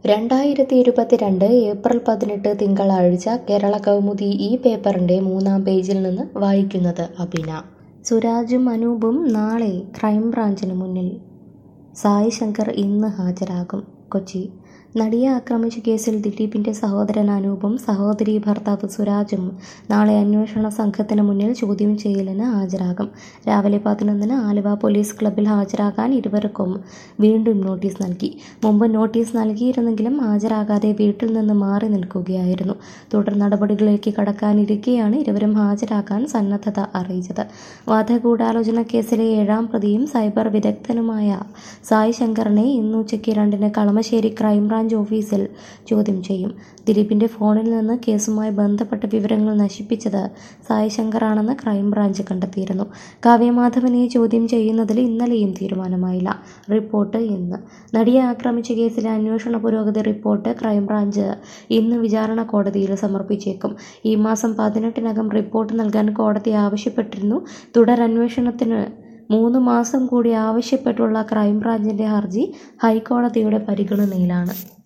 രണ്ടായിരത്തി ഇരുപത്തിരണ്ട് ഏപ്രിൽ പതിനെട്ട് തിങ്കളാഴ്ച കേരള കൗമുദി ഈ പേപ്പറിൻ്റെ മൂന്നാം പേജിൽ നിന്ന് വായിക്കുന്നത് അബിന സുരാജും അനൂപും നാളെ ക്രൈംബ്രാഞ്ചിന് മുന്നിൽ സായി ശങ്കർ ഇന്ന് ഹാജരാകും കൊച്ചി നടിയെ ആക്രമിച്ച കേസിൽ ദിലീപിന്റെ സഹോദരൻ അനൂപും സഹോദരി ഭർത്താവ് സുരാജും നാളെ അന്വേഷണ സംഘത്തിന് മുന്നിൽ ചോദ്യം ചെയ്യലിന് ഹാജരാകും രാവിലെ പതിനൊന്നിന് ആലുവ പോലീസ് ക്ലബ്ബിൽ ഹാജരാകാൻ ഇരുവർക്കും വീണ്ടും നോട്ടീസ് നൽകി മുമ്പ് നോട്ടീസ് നൽകിയിരുന്നെങ്കിലും ഹാജരാകാതെ വീട്ടിൽ നിന്ന് മാറി നിൽക്കുകയായിരുന്നു തുടർ നടപടികളിലേക്ക് കടക്കാനിരിക്കെയാണ് ഇരുവരും ഹാജരാകാൻ സന്നദ്ധത അറിയിച്ചത് വധഗൂഢാലോചന കേസിലെ ഏഴാം പ്രതിയും സൈബർ വിദഗ്ധനുമായ സായി ശങ്കറിനെ ഇന്ന് ഉച്ചയ്ക്ക് രണ്ടിന് കളമശ്ശേരി ക്രൈംബ്രാഞ്ച് ഓഫീസിൽ ചോദ്യം ചെയ്യും ദിലീപിന്റെ ഫോണിൽ നിന്ന് കേസുമായി ബന്ധപ്പെട്ട വിവരങ്ങൾ നശിപ്പിച്ചത് സായി ശങ്കറാണെന്ന് ക്രൈംബ്രാഞ്ച് കണ്ടെത്തിയിരുന്നു കാവ്യമാധവനെ ചോദ്യം ചെയ്യുന്നതിൽ ഇന്നലെയും തീരുമാനമായില്ല റിപ്പോർട്ട് ഇന്ന് നടിയെ ആക്രമിച്ച കേസിലെ അന്വേഷണ പുരോഗതി റിപ്പോർട്ട് ക്രൈംബ്രാഞ്ച് ഇന്ന് വിചാരണ കോടതിയിൽ സമർപ്പിച്ചേക്കും ഈ മാസം പതിനെട്ടിനകം റിപ്പോർട്ട് നൽകാൻ കോടതി ആവശ്യപ്പെട്ടിരുന്നു തുടരന്വേഷണത്തിന് മൂന്ന് മാസം കൂടി ആവശ്യപ്പെട്ടുള്ള ക്രൈംബ്രാഞ്ചിന്റെ ഹർജി ഹൈക്കോടതിയുടെ പരിഗണനയിലാണ്